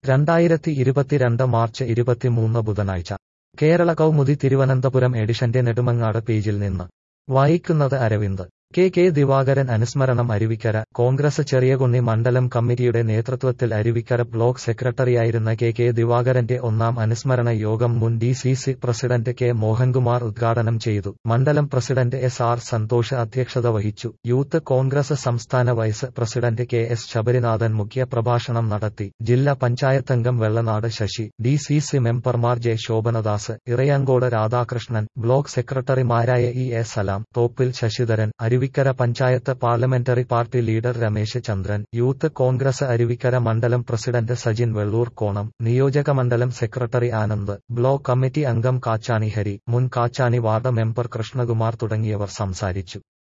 രണ്ടായിരത്തി ഇരുപത്തിരണ്ട് മാർച്ച് ഇരുപത്തിമൂന്ന് ബുധനാഴ്ച കേരള കൗമുദി തിരുവനന്തപുരം എഡിഷന്റെ നെടുമങ്ങാട് പേജിൽ നിന്ന് വായിക്കുന്നത് അരവിന്ദ് കെ കെ ദിവാകരൻ അനുസ്മരണം അരുവിക്കര കോൺഗ്രസ് ചെറിയകുന്നി മണ്ഡലം കമ്മിറ്റിയുടെ നേതൃത്വത്തിൽ അരുവിക്കര ബ്ലോക്ക് സെക്രട്ടറിയായിരുന്ന കെ കെ ദിവാകരന്റെ ഒന്നാം അനുസ്മരണ യോഗം മുൻ D C C president K Mohankumar ഉദ്ഘാടനം ചെയ്തു മണ്ഡലം പ്രസിഡന്റ് എസ് ആർ സന്തോഷ് അധ്യക്ഷത വഹിച്ചു യൂത്ത് കോൺഗ്രസ് സംസ്ഥാന vice president K S Sabarinathan മുഖ്യ പ്രഭാഷണം നടത്തി ജില്ലാ പഞ്ചായത്തംഗം Vellanad Sasi D C C മെമ്പർമാർ ജെ ശോഭനദാസ് ഇറയാങ്കോട് രാധാകൃഷ്ണൻ ബ്ലോക്ക് സെക്രട്ടറിമാരായ E A Salam Thoppil Sasidharan Aruvikkara panchayat parliamentary party leader Ramesh Chandran youth congress Aruvikkara മണ്ഡലം പ്രസിഡന്റ് സജിൻ വെള്ളൂർ കോണം നിയോജക മണ്ഡലം സെക്രട്ടറി ആനന്ദ് ബ്ലോക്ക് കമ്മിറ്റി അംഗം കാച്ചാണി ഹരി മുൻ കാച്ചാണി വാർഡ് മെമ്പർ കൃഷ്ണകുമാർ തുടങ്ങിയവർ സംസാരിച്ചു